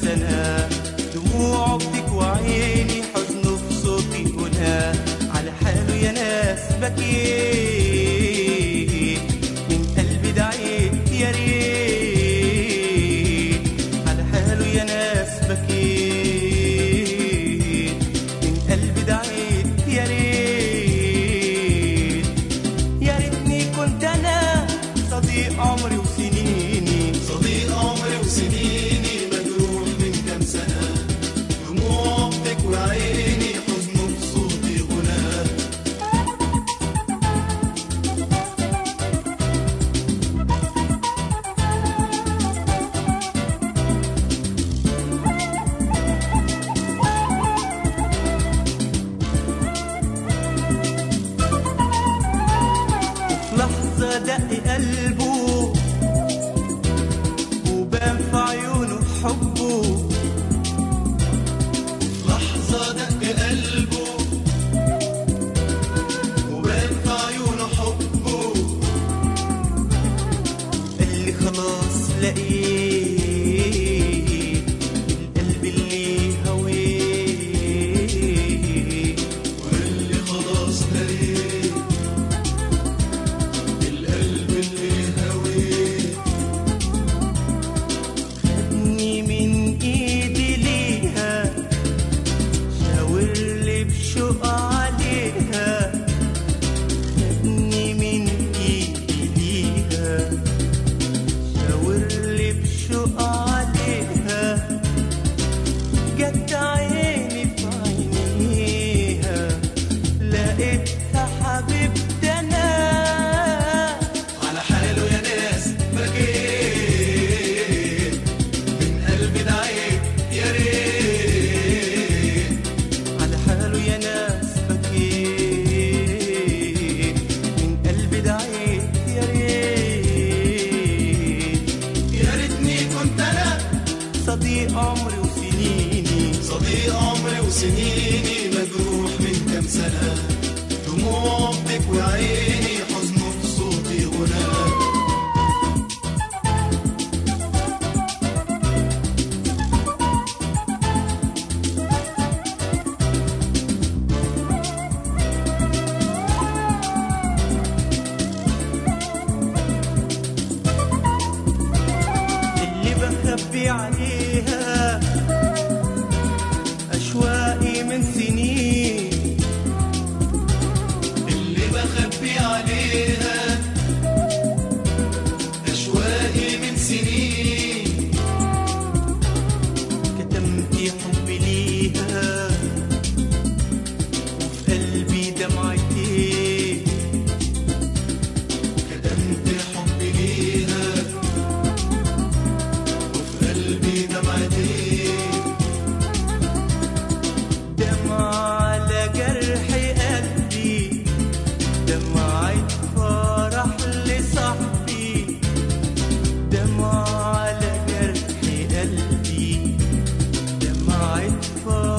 سنة دموعه بتكوى عيني حزنه في صوتي هنا على حاله يا ناس بكيت من قلبي دعيت يا ريت على حاله يا ناس بكيت من قلبي دعيت يا ريت يا ريتني كنت انا صديق عمري وسنيني صديق عمري وسنيني مجروح من كام سنة دموع بتكوي عيني حزنه في صوتي غناه في لحظة دق قلبه وبان في عيونه حبه لحظة دق قلبه وبان في عيونه حبه اللي خلاص لقيت القلب اللي هويه واللي خلاص لقيت القلب اللي هويه خدني من ايدي ليها شاور لي بشوق عليها خدني من ايدي ليها شاور لي بشوق عليها جت عيني في عينيها لقيتها حبيبتي انا على حاله يا ناس بكيت من قلبي دعيت يا ريت على حاله يا ناس بكيت من قلبي دعيت يا ريت يا ريتني كنت انا صديق عمري وسنيني صديق عمري وسنيني مجروح من كام سنة دموع بتكوي عيني حزنه في صوتي غناه اللي بخبي عليها أشواقي من سنين اللي بخبي عليها أشواقي من سنين كتمتي حبي ليها وفي قلبي دمعتين كتمت حبي ليها وفي قلبي دمعتين دمع على جرح قلبي دمعة فرح لصاحبي دمع على جرح قلبي دمعة فرح